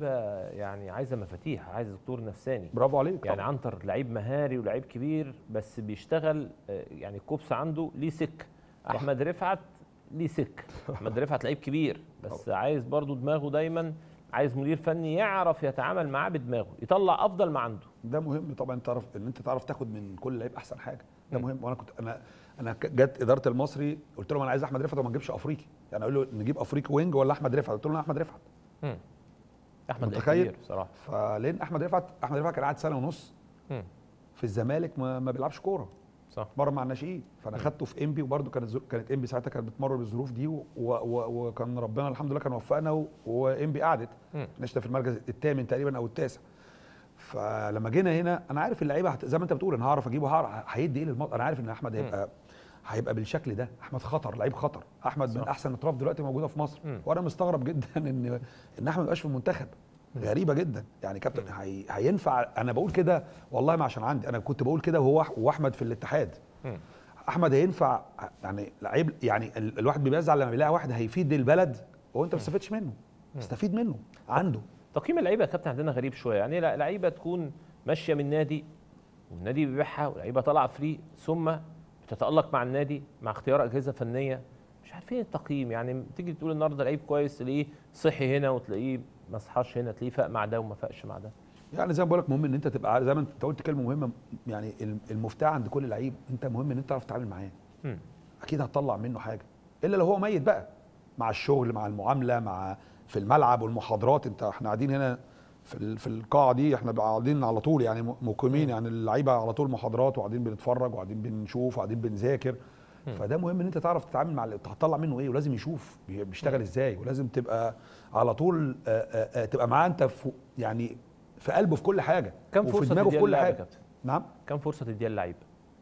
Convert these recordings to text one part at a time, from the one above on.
لعيبه يعني عايزه مفاتيح عايزه دكتور نفساني برافو عليك يعني طبعاً. عنتر لعيب مهاري ولعيب كبير بس بيشتغل آه، يعني الكوبس عنده ليه سك احمد رفعت ليه سك احمد رفعت لعيب كبير بس عايز برضو دماغه دايما عايز مدير فني يعرف يتعامل معاه بدماغه يطلع افضل ما عنده ده مهم طبعا انت تعرف ان انت تعرف تاخد من كل لعيب احسن حاجه ده مم. مهم وانا كنت انا انا ك- جت اداره المصري قلت لهم انا عايز احمد رفعت وما نجيبش افريقي يعني اقول له نجيب افريقي وينج ولا احمد رفعت قلت لهم لا احمد رفعت مم. احمد لعيب متخيل؟ كبير بصراحه فلان احمد رفعت احمد رفعت كان قاعد سنه ونص مم. في الزمالك ما, ما بيلعبش كوره صح بره مع الناشئين فانا مم. خدته في انبي وبرده كانت زر- كانت انبي ساعتها كانت بتمر بالظروف دي و و و وكان ربنا الحمد لله كان وفقنا و- وانبي قعدت مم. نشنا في المركز الثامن تقريبا او التاسع فلما جينا هنا انا عارف اللعيبه هت- زي ما انت بتقول انا هعرف اجيبه هعرف هيدي ايه للمط... انا عارف ان احمد هيبقى هيبقى بالشكل ده احمد خطر لعيب خطر احمد من صح. احسن اطراف دلوقتي موجوده في مصر مم. وانا مستغرب جدا ان ان احمد ما يبقاش في المنتخب غريبه جدا يعني كابتن هي... هينفع انا بقول كده والله ما عشان عندي انا كنت بقول كده وهو واحمد في الاتحاد مم. احمد هينفع يعني لعيب يعني ال- الواحد بيزعل لما بيلاقي واحد هيفيد البلد وانت ما بتستفدش منه استفيد منه عنده تقييم اللعيبه يا كابتن عندنا غريب شويه يعني لا- لعيبه تكون ماشيه من نادي والنادي بيبيعها ولعيبه طالعه فري ثم بتتالق مع النادي مع اختيار اجهزه فنيه مش عارفين التقييم يعني تيجي تقول النهارده لعيب كويس تلاقيه صحي هنا وتلاقيه ما صحاش هنا تلاقيه فاق مع ده وما فاقش مع ده يعني زي ما بقول لك مهم ان انت تبقى عارف- زي ما انت قلت كلمه مهمه يعني الم- المفتاح عند كل لعيب انت مهم ان انت تعرف تتعامل معاه مم. اكيد هتطلع منه حاجه الا لو هو ميت بقى مع الشغل مع المعامله مع في الملعب والمحاضرات انت احنا قاعدين هنا في ال- في القاعه دي احنا قاعدين على طول يعني م- مقيمين يعني اللعيبه على طول محاضرات وقاعدين بنتفرج وقاعدين بنشوف وقاعدين بنذاكر فده مهم ان انت تعرف تتعامل مع ال- هتطلع منه ايه ولازم يشوف بي- بيشتغل ازاي ولازم تبقى على طول آه، آه، آه، تبقى معاه انت في يعني في قلبه في كل حاجه كم وفي فرصه دماغه في تديها كل للاعب يا حاجه كابتن نعم كم فرصه تديها للعيب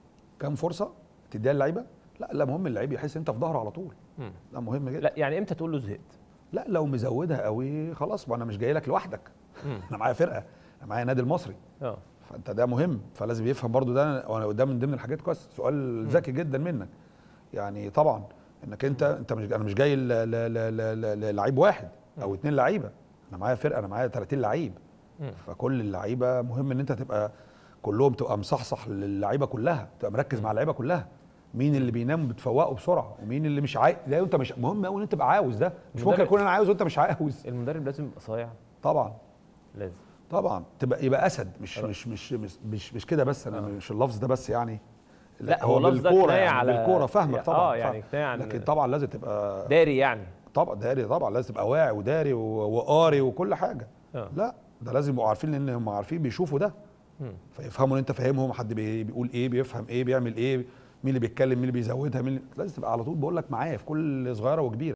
كم فرصه تديها للعيبه لا لا مهم اللعيب يحس انت في ظهره على طول مم. لا مهم جدا لا يعني امتى تقول له زهقت لا لو مزودها قوي خلاص وانا مش جاي لك لوحدك مم. انا معايا فرقه انا معايا نادي المصري اه فانت ده مهم فلازم يفهم برضو ده وانا ده من ضمن الحاجات كويس سؤال ذكي جدا منك يعني طبعا انك انت انت مش انا مش جاي ل- ل- ل- ل- ل- لعيب واحد او اتنين لعيبه انا معايا فرقه انا معايا 30 لعيب مم. فكل اللعيبه مهم ان انت تبقى كلهم تبقى مصحصح للعيبه كلها تبقى مركز مع اللعيبه كلها مين اللي بينام بتفوقه بسرعه ومين اللي مش عايز لا انت مش مهم قوي ان انت تبقى عاوز ده مش ممكن مدرب- اكون انا عاوز وانت مش عاوز المدرب لازم يبقى صايع طبعا لازم طبعا تبقى يبقى اسد مش مش مش مش, مش, مش كده بس انا مش اللفظ ده بس يعني لا، هو لفظ ده بالكوره كناية يعني على- بالكوره فاهمك آه، طبعا يعني فاهم. كناية عن- لكن طبعا لازم تبقى داري يعني طبعا داري طبعا لازم تبقى واعي وداري و- وقاري وكل حاجه آه. لا ده لازم يبقوا عارفين لان هم عارفين بيشوفوا ده مم. فيفهموا ان انت فاهمهم حد بي- بيقول ايه بيفهم ايه بيعمل ايه مين اللي بيتكلم مين اللي بيزودها مين اللي... لازم تبقى على طول بقول لك معايا في كل صغيره وكبيره